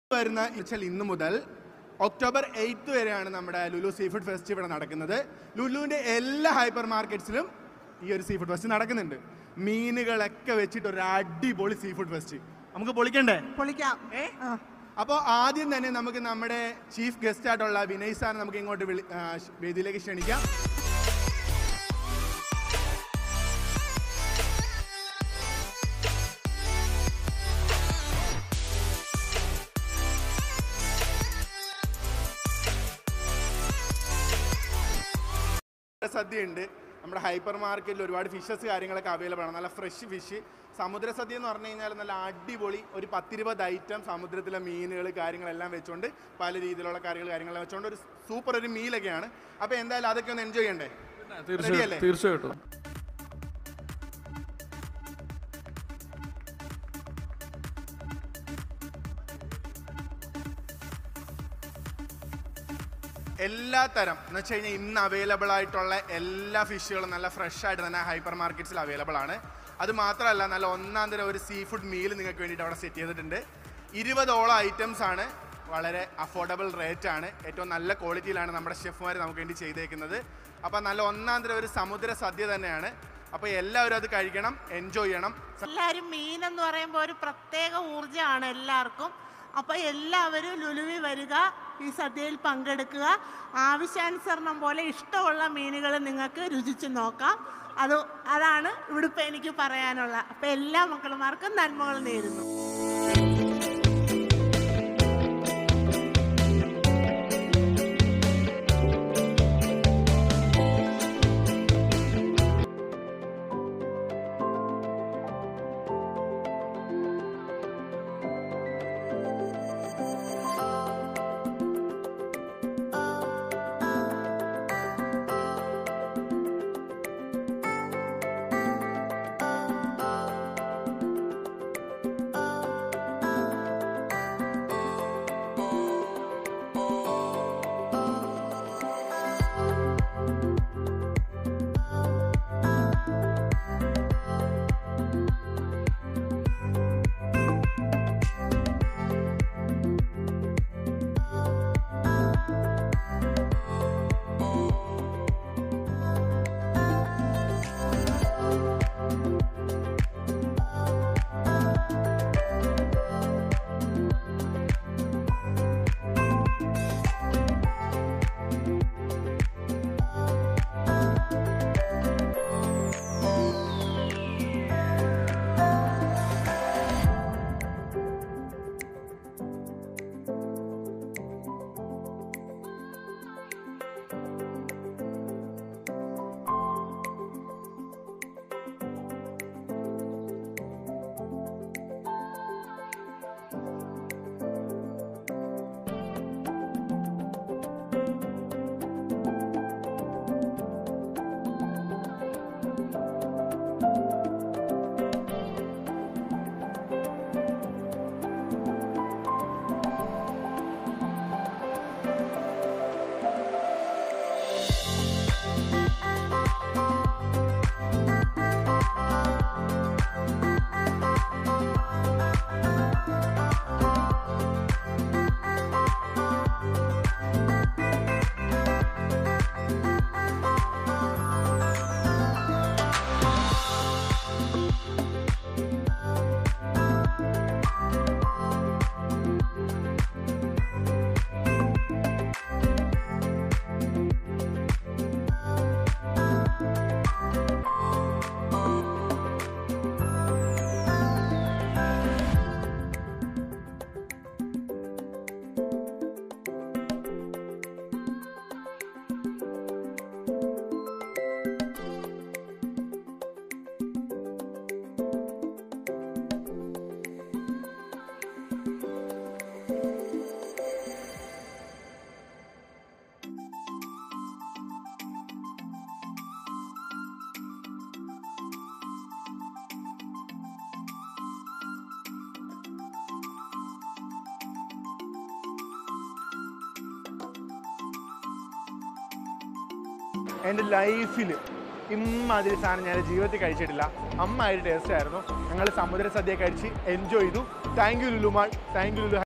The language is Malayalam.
വരുന്ന വെച്ചാൽ ഇന്ന് മുതൽ ഒക്ടോബർ എയ്ത്ത് വരെയാണ് നമ്മുടെ ലുലു സീ ഫുഡ് ഫെസ്റ്റ് ഇവിടെ നടക്കുന്നത് ലുലുവിൻ്റെ എല്ലാ ഹൈപ്പർ മാർക്കറ്റ്സിലും ഈ ഒരു സീ ഫുഡ് ഫെസ്റ്റ് നടക്കുന്നുണ്ട് മീനുകളൊക്കെ വെച്ചിട്ട് ഒരു അടിപൊളി സീ ഫുഡ് ഫെസ്റ്റ് നമുക്ക് പൊളിക്കണ്ടേ പൊളിക്കാം ആ. അപ്പോൾ ആദ്യം തന്നെ നമുക്ക് നമ്മുടെ ചീഫ് ഗസ്റ്റ് ആയിട്ടുള്ള വിനയ് സാറിനെ നമുക്ക് ഇങ്ങോട്ട് വിളി ആ, വേദിയിലേക്ക് ക്ഷണിക്കാം സദ്യ ഉണ്ട് നമ്മുടെ ഹൈപ്പർ മാർക്കറ്റിൽ ഒരുപാട് ഫിഷസ് കാര്യങ്ങളൊക്കെ അവൈലബിൾ ആണ് നല്ല ഫ്രഷ് ഫിഷ് സമുദ്ര സദ്യ എന്ന് പറഞ്ഞു കഴിഞ്ഞാൽ നല്ല അടിപൊളി ഒരു പത്തിരുപത് ഐറ്റം സമുദ്രത്തിലെ മീനുകൾ കാര്യങ്ങളെല്ലാം വെച്ചുകൊണ്ട് പല രീതിയിലുള്ള കറികൾ കാര്യങ്ങളെല്ലാം വെച്ചുകൊണ്ട് ഒരു സൂപ്പർ ഒരു മീലൊക്കെയാണ് അപ്പോൾ എന്തായാലും അതൊക്കെ ഒന്ന് എൻജോയ് ചെയ്യണ്ടേ Ready അല്ലേ? തീർച്ചയായിട്ടും തീർച്ചയായിട്ടും എല്ലാ തരം എന്ന് വെച്ച് കഴിഞ്ഞാൽ ഇന്ന് അവൈലബിൾ ആയിട്ടുള്ള എല്ലാ ഫിഷുകളും നല്ല ഫ്രഷ് ആയിട്ട് തന്നെ ഹൈപ്പർ മാർക്കറ്റ്സിൽ അവൈലബിൾ ആണ് അത് മാത്രമല്ല നല്ല ഒന്നാം തരം ഒരു സീ ഫുഡ് മീൽ നിങ്ങൾക്ക് വേണ്ടിയിട്ട് അവിടെ സെറ്റ് ചെയ്തിട്ടുണ്ട് ഇരുപതോളം ഐറ്റംസ് ആണ് വളരെ അഫോർഡബിൾ റേറ്റ് ആണ് ഏറ്റവും നല്ല ക്വാളിറ്റിയിലാണ് നമ്മുടെ ഷെഫ്മാർ നമുക്ക് വേണ്ടി ചെയ്തേക്കുന്നത് അപ്പോൾ നല്ല ഒന്നാം തരം ഒരു സമുദ്ര സദ്യ തന്നെയാണ് അപ്പോൾ എല്ലാവരും അത് കഴിക്കണം എൻജോയ് ചെയ്യണം എല്ലാവരും മീൻ എന്ന് പറയുമ്പോൾ ഒരു പ്രത്യേക ഊർജ്ജമാണ് എല്ലാവർക്കും അപ്പോൾ എല്ലാവരും ലുലുവി വരിക ഈ സദ്യയിൽ പങ്കെടുക്കുക ആവശ്യാനുസരണം പോലെ ഇഷ്ടമുള്ള മീനുകൾ നിങ്ങൾക്ക് രുചിച്ച് നോക്കാം അത് അതാണ് ഇവിടെ ഇപ്പം എനിക്ക് പറയാനുള്ള അപ്പം എല്ലാ മക്കളുമാർക്കും നന്മകൾ നേരുന്നു എൻ്റെ ലൈഫിൽ ഇമ്മാതിരി സാധനം ഞാൻ ജീവിതത്തിൽ കഴിച്ചിട്ടില്ല അമ്മ ആയിട്ട് ടേസ്റ്റ് ആയിരുന്നു ഞങ്ങൾ സമുദ്ര സദ്യ കഴിച്ച് എൻജോയ് ചെയ്തു thank you Lulu Mall thank you Lulu